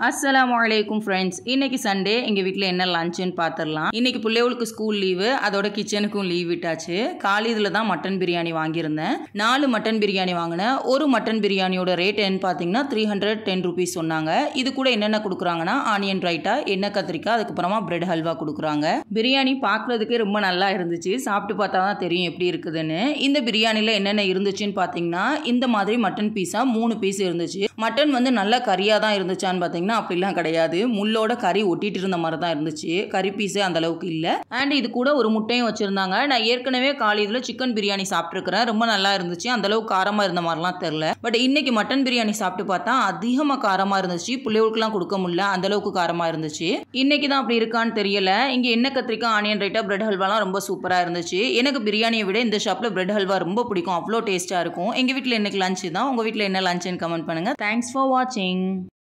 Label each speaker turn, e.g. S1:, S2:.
S1: அஸ்ஸலாமு அலைக்கும் ஃப்ரெண்ட்ஸ் இன்னைக்கு சண்டே எங்கள் வீட்டில் என்ன லஞ்சுன்னு பார்த்துடலாம் இன்னைக்கு பிள்ளைகளுக்கு ஸ்கூல் லீவு அதோட கிச்சனுக்கும் லீவ் விட்டாச்சு காலையில் தான் மட்டன் பிரியாணி வாங்கியிருந்தேன் நாலு மட்டன் பிரியாணி வாங்கினேன் ஒரு மட்டன் பிரியாணியோட ரேட் என்னன்னு பார்த்தீங்கன்னா த்ரீ ஹண்ட்ரட் டென் ருபீஸ் சொன்னாங்க இது கூட என்னென்ன கொடுக்குறாங்கன்னா ஆனியன் ரைட்டா எண்ணெய் கத்திரிக்காய் அதுக்கப்புறமா பிரெட் ஹல்வா கொடுக்குறாங்க பிரியாணி பார்க்குறதுக்கே ரொம்ப நல்லா இருந்துச்சு சாப்பிட்டு பார்த்தா தான் தெரியும் எப்படி இருக்குதுன்னு இந்த பிரியாணியில் என்னென்ன இருந்துச்சுன்னு பார்த்தீங்கன்னா இந்த மாதிரி மட்டன் பீஸா மூணு பீஸ் இருந்துச்சு மட்டன் வந்து நல்ல கறியாக தான் இருந்துச்சான்னு பார்த்தீங்கன்னா அப்படிலாம் கிடையாது முள்ளோட கறி ஒட்டிட்டு இருந்த மாதிரி தான் இருந்துச்சு கறி பீஸே அந்த அளவுக்கு இல்லை அண்ட் இது கூட ஒரு முட்டையும் வச்சுருந்தாங்க நான் ஏற்கனவே காலையில் சிக்கன் பிரியாணி சாப்பிட்ருக்கிறேன் ரொம்ப நல்லா இருந்துச்சு அந்த அளவுக்கு காரமாக இருந்த மாதிரிலாம் தெரில பட் இன்னைக்கு மட்டன் பிரியாணி சாப்பிட்டு பார்த்தா அதிகமாக காரமாக இருந்துச்சு பிள்ளைகளுக்குலாம் கொடுக்க முடியல அந்த அளவுக்கு காரமாக இருந்துச்சு இன்னைக்கு தான் அப்படி இருக்கான்னு தெரியல இங்கே எண்ணெய் கத்திரிக்காய் ஆனியன் ரைட்டா பிரெட் ஹல்வாலாம் ரொம்ப சூப்பராக இருந்துச்சு எனக்கு பிரியாணியை விட இந்த ஷாப்பில் பிரெட் ஹல்வா ரொம்ப பிடிக்கும் அவ்வளோ டேஸ்ட்டாக இருக்கும் எங்கள் வீட்டில் இன்னைக்கு லஞ்ச் தான் உங்கள் வீட்டில் என்ன லஞ்சுன்னு கமெண்ட் பண்ணுங்கள் தேங்க்ஸ் ஃபார் வாட்சிங்